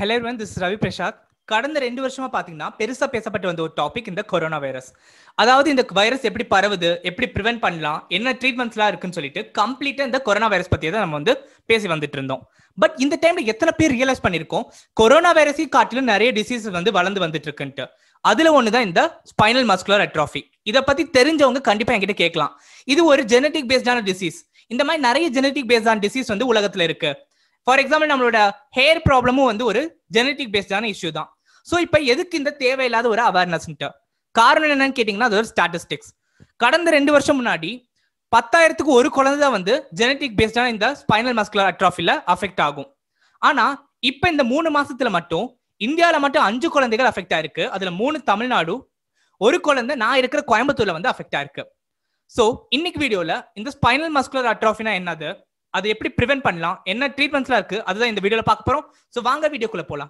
hello everyone this is Ravi Prasad கடந்த ரெண்டு வருஷமா பாத்தீங்கன்னா பெருசா பேசப்பட்டு வந்த ஒரு டாபிக் இந்த கொரோனா வைரஸ் அதாவது இந்த வைரஸ் எப்படி பரவுது எப்படி ப்ரிவென்ட் பண்ணலாம் என்ன ட்ரீட்மெண்ட்ஸ்லாம் இருக்குன்னு சொல்லிட்டு கம்ப்ளீட்டா இந்த கொரோனா வைரஸ் பத்தி தான் நம்ம வந்து பேசி வந்துட்டு இருந்தோம் பட் இந்த டைம்ல எத்தனை பேர் ரியலைஸ் பண்ணிருக்கோம் கொரோனா வைரஸை காட்டிலும் நிறைய டிசீஸ் வந்து வளர்ந்து வந்துட்டு இருக்குன்ட்டு அதுல ஒண்ணுதான் இந்த ஸ்பைனல் மஸ்குலர் அட்ராஃபி இத பத்தி தெரிஞ்சவங்க கண்டிப்பா என்கிட்ட கேட்கலாம் இது ஒரு ஜெனட்டிக் பேஸ்டான டிசீஸ் இந்த மாதிரி நிறைய ஜெனட்டிக் பேஸ்டான டிசீஸ் வந்து உலகத்துல இருக்கு ஃபார் எக்ஸாம்பிள் நம்மளோட ஹேர் ப்ராப்ளமும் வந்து ஒரு ஜெனட்டிக் பேஸ்டான இஷ்யூ தான் ஸோ இப்போ எதுக்கு இந்த தேவையில்லாத ஒரு அவேர்னஸ்ன்ட்டு காரணம் என்னன்னு கேட்டிங்கன்னா அது ஒரு ஸ்டாட்டிஸ்டிக்ஸ் கடந்த ரெண்டு வருஷம் முன்னாடி பத்தாயிரத்துக்கு ஒரு குழந்தை தான் வந்து ஜெனட்டிக் பேஸ்டான இந்த ஸ்பைனல் மஸ்குலர் அட்ராஃபில அஃபெக்ட் ஆகும் ஆனா இப்போ இந்த மூணு மாசத்துல மட்டும் இந்தியாவில மட்டும் அஞ்சு குழந்தைகள் அஃபெக்ட் ஆயிருக்கு அதுல மூணு தமிழ்நாடு ஒரு குழந்தை நான் இருக்கிற கோயம்புத்தூர்ல வந்து அஃபெக்ட் ஆயிருக்கு ஸோ இன்னைக்கு வீடியோல இந்த ஸ்பைனல் மஸ்குலர் அட்ராஃபினா என்னது அதை எப்படி ப்ரிவென்ட் பண்ணலாம் என்ன ட்ரீட்மெண்ட்ஸ்லாம் இருக்கு அதுதான் இந்த வீடியோல பார்க்க போறோம் ஸோ வாங்க வீடியோக்குள்ள போலாம்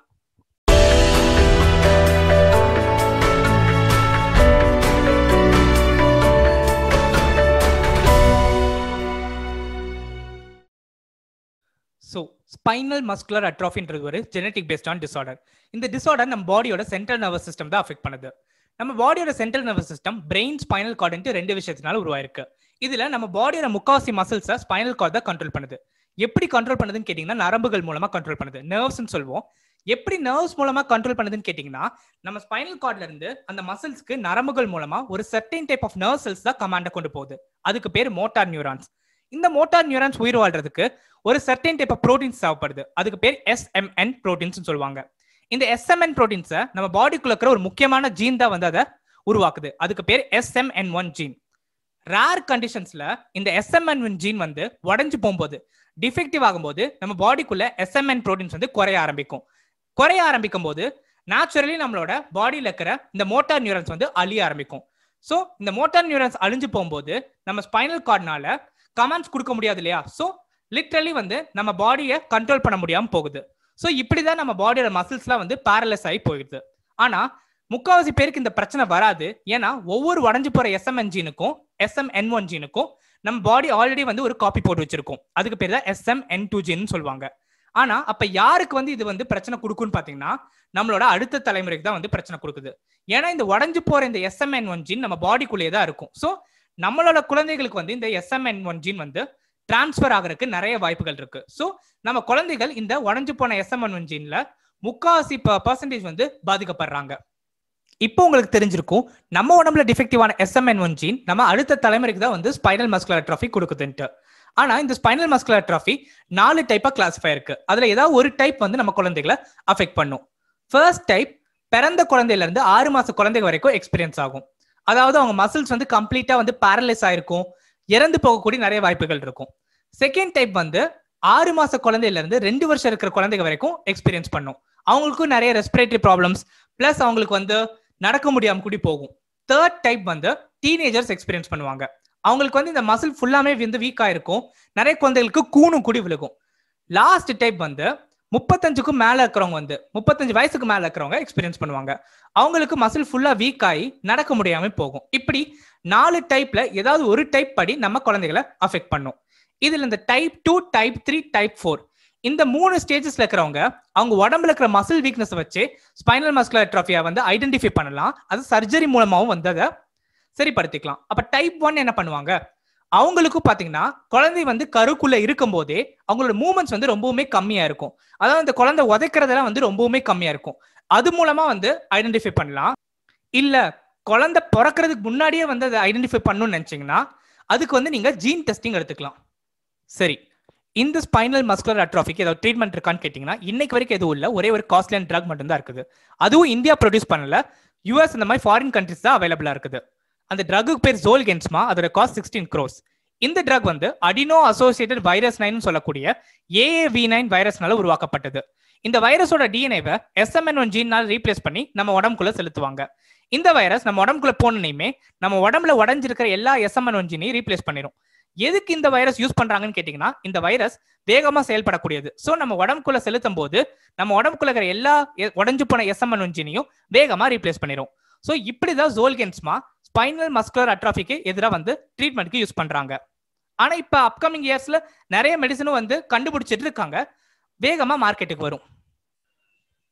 ஸோ ஸ்பைனல் மஸ்குலர் அட்ராஃபின்றது ஒரு ஜெனட்டிக் பேஸ்டான டிசார்டர் இந்த டிசார்டர் நம்ம பாடியோட சென்ட்ரல் நர்வஸ் சிஸ்டம் தான் அஃபெக்ட் பண்ணுது நம்ம பாடியோட central nervous system brain spinal கார்டுன்ட்டு ரெண்டு விஷயத்தினால உருவாயிருக்கு இதுல நம்ம பாடியோட முக்காவாசி மசில்ஸை ஸ்பைனல் கார்டு தான் கண்ட்ரோல் பண்ணுது எப்படி கண்ட்ரோல் பண்ணுதுன்னு கேட்டிங்கன்னா நரம்புகள் மூலமா கண்ட்ரோல் பண்ணுது நர்வ்ஸ்னு சொல்லுவோம் எப்படி நர்வ்ஸ் மூலமா கண்ட்ரோல் பண்ணுதுன்னு கேட்டிங்கன்னா நம்ம ஸ்பைனல் கார்ட்ல இருந்து அந்த மசில்ஸ்க்கு நரம்புகள் மூலமா ஒரு certain type of nerve cells தான் கமாண்ட கொண்டு போகுது அதுக்கு பேர் மோட்டார் நியூரான்ஸ் இந்த மோட்டார் நியூரான்ஸ் உயிர் வாழ்றதுக்கு ஒரு சர்டைன் டைப் ஆஃப் ப்ரோட்டீன்ஸ் தேவைப்படுது அதுக்கு பேர் எஸ்எம்என் ப்ரோட்டீன்ஸ் சொல்லுவாங்க இந்த எஸ்எம்என் ப்ரோட்டீன்ஸை நம்ம பாடிக்குள்ள இருக்கிற ஒரு முக்கியமான ஜீன் தான் வந்து அதை உருவாக்குது அதுக்கு பேர் எஸ்எம்என் ஒன் ஜீன் ரேர் கண்டிஷன்ஸ்ல இந்த எஸ்எம்என் ஒன் ஜீன் வந்து உடஞ்சு போகும்போது டிஃபெக்டிவ் ஆகும்போது நம்ம பாடிக்குள்ள எஸ்எம்என் ப்ரோட்டீன்ஸ் வந்து குறைய ஆரம்பிக்கும் குறைய ஆரம்பிக்கும் போது நேச்சுரலி நம்மளோட பாடியில் இருக்கிற இந்த மோட்டார் நியூரன்ஸ் வந்து அழிய ஆரம்பிக்கும் ஸோ இந்த மோட்டார் நியூரன்ஸ் அழிஞ்சு போகும்போது நம்ம ஸ்பைனல் கார்டுனால கமெண்ட்ஸ் கொடுக்க முடியாது இல்லையா ஸோ லிட்ரலி வந்து நம்ம பாடியை கண்ட்ரோல் பண்ண முடியாம போகுது ஸோ இப்படிதான் நம்ம பாடியோட மசில்ஸ்லாம் வந்து பேரலைஸ் ஆகி போயிடுது ஆனா முக்காவாசி பேருக்கு இந்த பிரச்சனை வராது ஏன்னா ஒவ்வொரு உடஞ்சு போற எஸ்எம்என் ஜீனுக்கும் எஸ்எம்என் ஒன் ஜீனுக்கும் நம்ம பாடி ஆல்ரெடி வந்து ஒரு காப்பி போட்டு வச்சிருக்கோம் அதுக்கு பேர் தான் எஸ்எம்என் டூ ஜீன் சொல்லுவாங்க ஆனா அப்ப யாருக்கு வந்து இது வந்து பிரச்சனை கொடுக்குன்னு பாத்தீங்கன்னா நம்மளோட அடுத்த தலைமுறைக்கு தான் வந்து பிரச்சனை கொடுக்குது ஏன்னா இந்த உடஞ்சு போற இந்த எஸ்எம்என் ஒன் ஜீன் நம்ம பாடிக்குள்ளேயே தான் இருக்கும் ஸோ நம்மளோட குழந்தைகளுக்கு வந்து இந்த எஸ்எம்என் ஒன் ஜீன் வந்து டிரான்ஸ்ஃபர் ஆகிறதுக்கு நிறைய வாய்ப்புகள் இருக்கு ஸோ நம்ம குழந்தைகள் இந்த உடஞ்சு போன எஸ்எம்என் ஒன் ஜீன்ல முக்காவாசி பர்சன்டேஜ் வந்து பாதிக்கப்படுறாங்க இப்போ உங்களுக்கு தெரிஞ்சிருக்கும் நம்ம உடம்புல டிஃபெக்டிவான எஸ்எம்என் ஒன் ஜீன் நம்ம அடுத்த தலைமுறைக்கு தான் வந்து ஸ்பைனல் மஸ்குலர் அட்ராஃபி கொடுக்குதுன்ட்டு ஆனா இந்த ஸ்பைனல் மஸ்குலர் அட்ராஃபி நாலு டைப்பா கிளாஸிஃபை இருக்கு அதுல ஏதாவது ஒரு டைப் வந்து நம்ம குழந்தைகளை அஃபெக்ட் பண்ணும் ஃபர்ஸ்ட் டைப் பிறந்த குழந்தையில இருந்து ஆறு மாச குழந்தைங்க வரைக்கும் எக்ஸ்பீரியன்ஸ் ஆகும் அதாவது அவங்க மசில்ஸ் வந்து கம்ப்ளீட்டா வந்து பேரலைஸ் ஆயிருக்கும் இறந்து போகக்கூடிய நிறைய வாய்ப்புகள் இருக்கும் செகண்ட் டைப் வந்து ஆறு மாச குழந்தையில இருந்து ரெண்டு வருஷம் இருக்கிற குழந்தைங்க வரைக்கும் எக்ஸ்பீரியன்ஸ் பண்ணும் அவங்களுக்கும் நிறைய ரெஸ்பிரேட்டரி ப்ராப்ளம்ஸ் பிளஸ் அவங்களுக்கு வந்து நடக்க முடியாம கூடி போகும் தேர்ட் டைப் வந்து டீனேஜர்ஸ் எக்ஸ்பீரியன்ஸ் பண்ணுவாங்க அவங்களுக்கு வந்து இந்த மசில் ஃபுல்லாமே வந்து வீக் ஆயிருக்கும் நிறைய குழந்தைகளுக்கு கூணும் கூடி விழுகும் லாஸ்ட் டைப் வந்து முப்பத்தஞ்சுக்கும் மேல இருக்கிறவங்க வந்து முப்பத்தஞ்சு வயசுக்கு மேல இருக்கிறவங்க எக்ஸ்பீரியன்ஸ் பண்ணுவாங்க அவங்களுக்கு மசில் ஃபுல்லா வீக் ஆகி நடக்க முடியாம போகும் இப்படி நாலு டைப்ல ஏதாவது ஒரு டைப் படி நம்ம குழந்தைகளை அஃபெக்ட் பண்ணும் இதுல இந்த type two type three type four இந்த மூணு ஸ்டேஜஸ்ல இருக்கிறவங்க அவங்க உடம்புல இருக்கிற மசில் வீக்னஸ் வச்சு ஸ்பைனல் மஸ்குலர் அட்ராஃபியா வந்து ஐடென்டிஃபை பண்ணலாம் அது சர்ஜரி மூலமாவும் வந்து அதை சரிப்படுத்திக்கலாம் அப்ப டைப் ஒன் என்ன பண்ணுவாங்க அவங்களுக்கும் பாத்தீங்கன்னா குழந்தை வந்து கருக்குள்ள இருக்கும் போதே அவங்களோட மூமெண்ட்ஸ் வந்து ரொம்பவுமே கம்மியா இருக்கும் அதாவது அந்த குழந்தை உதைக்கிறதெல்லாம் வந்து ரொம்பவுமே கம்மியா இருக்கும் அது மூலமா வந்து ஐடென்டிஃபை பண்ணலாம் இல்ல குழந்தை பிறக்கிறதுக்கு முன்னாடியே வந்து அதை ஐடென்டிஃபை பண்ணணும்னு நினைச்சீங்கன்னா அதுக்கு வந்து நீங்க ஜீன் டெஸ்டிங் எடுத்துக்கலாம் சரி இந்த ஸ்பைனல் மஸ்குலர் அட்ராஃபிக்கு ஏதாவது ட்ரீட்மெண்ட் இருக்கான்னு கேட்டிங்கன்னா இன்னைக்கு வரைக்கும் எதுவும் இல்லை ஒரே ஒரு காஸ்ட்லியான ட்ரக் மட்டும் தான் இருக்குது அதுவும் இந்தியா ப்ரொடியூஸ் பண்ணல யூஎஸ் இந்த மாதிரி ஃபாரின் கண்ட்ரிஸ் தான் அவைலபிளா இருக்குது அந்த ட்ரக்கு பேர் ஜோல் கென்ஸ்மா அதோட காஸ்ட் சிக்ஸ்டீன் க்ரோஸ் இந்த ட்ரக் வந்து அடினோ அசோசியேட்டட் வைரஸ் நைன் சொல்லக்கூடிய ஏஏவி நைன் வைரஸ்னால உருவாக்கப்பட்டது இந்த வைரஸோட டிஎன்ஏவை எஸ்எம்என் ஒன் ஜீனால் ரீப்ளேஸ் பண்ணி நம்ம உடம்புக்குள்ள செலுத்துவாங்க இந்த வைரஸ் நம்ம உடம்புக்குள்ள போனனையுமே நம்ம உடம்புல உடஞ்சிருக்கிற எல்லா எஸ்எம்என் ஒன் ஜீனையும் ரீப்ளேஸ் பண்ணிடும் எதுக்கு இந்த வைரஸ் யூஸ் பண்றாங்கன்னு கேட்டீங்கன்னா இந்த வைரஸ் வேகமா செயல்படக்கூடியது ஸோ நம்ம உடம்புக்குள்ள செலுத்தும் போது நம்ம உடம்புக்குள்ள இருக்கிற எல்லா உடஞ்சு போன எஸ்எம்என் ஒன் ஜீனையும் வேகமா ரீப்ளேஸ் பண்ணிடும் ஸோ இப்படிதான் ஜோல்கென்ஸ்மா ஸ்பைனல் மஸ்குலர் அட்ராஃபிக்கு எதிராக வந்து ட்ரீட்மெண்ட்க்கு யூஸ் பண்றாங்க ஆனா இப்ப அப்கமிங் இயர்ஸ்ல நிறைய மெடிசனும் வந்து கண்டுபிடிச்சிட்டு இருக்காங்க வேகமா மார்க்கெட்டுக்கு வரும்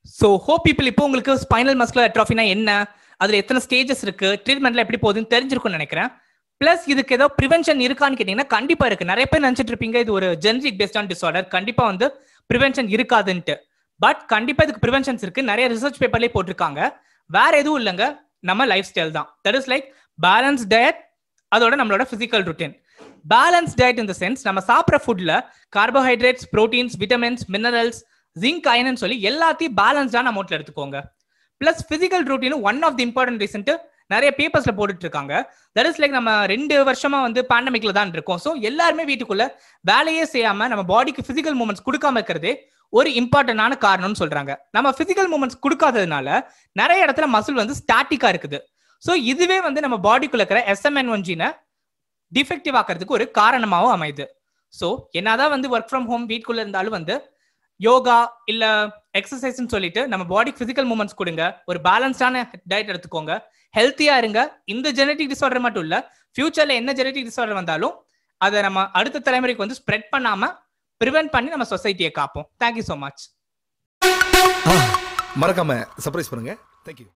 ஸோ ஹோப் பீப்புள் இப்போ உங்களுக்கு ஸ்பைனல் மஸ்குலர் அட்ராஃபினா என்ன அதுல எத்தனை ஸ்டேஜஸ் இருக்கு ட்ரீட்மெண்ட்ல எப்படி போகுதுன்னு தெரிஞ்சிருக்கும்னு நினைக்கிறேன் பிளஸ் இதுக்கு ஏதோ ப்ரிவென்ஷன் இருக்கான்னு கேட்டீங்கன்னா கண்டிப்பா இருக்கு நிறைய பேர் நினைச்சிட்டு இருப்பீங்க இது ஒரு ஜெனரிக் பேஸ்ட் ஆன் டிசார்டர் கண்டிப்பா வந்து ப்ரிவென்ஷன் இருக்காதுன்ட்டு பட் கண்டிப்பா இதுக்கு ப்ரிவென்ஷன்ஸ் இருக்கு நிறைய ரிசர்ச் பேப்பர்லேயே போட்டிருக்காங்க வேற எதுவும் இல்லைங்க நம்ம லைஃப் ஸ்டைல் தான் that is like balance diet அதோட நம்மளோட பிசிக்கல் ருட்டீன் பேலன்ஸ் டயட் இந்த சென்ஸ் நம்ம சாப்பிட்ற ஃபுட்ல carbohydrates proteins vitamins minerals zinc அயன்னு சொல்லி எல்லாத்தையும் பேலன்ஸ்டான அமௌண்ட்ல எடுத்துக்கோங்க பிளஸ் பிசிக்கல் ரூட்டீனும் one of the important recent நிறைய பேப்பர்ஸ்ல போட்டுட்டு இருக்காங்க தட் இஸ் லைக் நம்ம ரெண்டு வருஷமா வந்து பேண்டமிக்ல தான் இருக்கோம் ஸோ எல்லாருமே வீட்டுக்குள்ள வேலையே செய்யாம நம்ம பாடிக்கு பிசிக்கல் மூமெண்ட்ஸ் கொடுக்காம இருக்கிறதே ஒரு இம்பார்ட்டன்டான காரணம்னு சொல்றாங்க நம்ம பிசிக்கல் மூமெண்ட்ஸ் கொடுக்காததுனால நிறைய இடத்துல மசில் வந்து ஸ்டாட்டிக்கா இருக்குது ஸோ இதுவே வந்து நம்ம பாடிக்குள்ள இருக்கிற எஸ்எம்என் ஒன் ஜீனை டிஃபெக்டிவ் ஆக்கிறதுக்கு ஒரு காரணமாகவும் அமையுது ஸோ என்னதான் வந்து ஒர்க் ஃப்ரம் ஹோம் வீட்டுக்குள்ள இருந்தாலும் வந்து யோகா இல்ல எக்ஸசைஸ்னு சொல்லிட்டு நம்ம பாடிக்கு பிசிக்கல் மூமெண்ட்ஸ் கொடுங்க ஒரு பேலன்ஸ்டான டயட் எடுத்துக்கோங்க ஹெல்த்தியா இருங்க இந்த ஜெனட்டிக் டிசார்டர் மட்டும் இல்ல ஃபியூச்சர்ல என்ன ஜெனட்டிக் டிசார்டர் வந்தாலும் அதை நம்ம அடுத்த தலைமுறைக்கு வந்து ஸ்ப்ரெட் பண்ணாம ப்ரிவென்ட் பண்ணி நம்ம சொசைட்டியை காப்போம் தேங்க்யூ ஸோ மச் மறக்காம சர்ப்ரைஸ் பண்ணுங்க தேங்க்யூ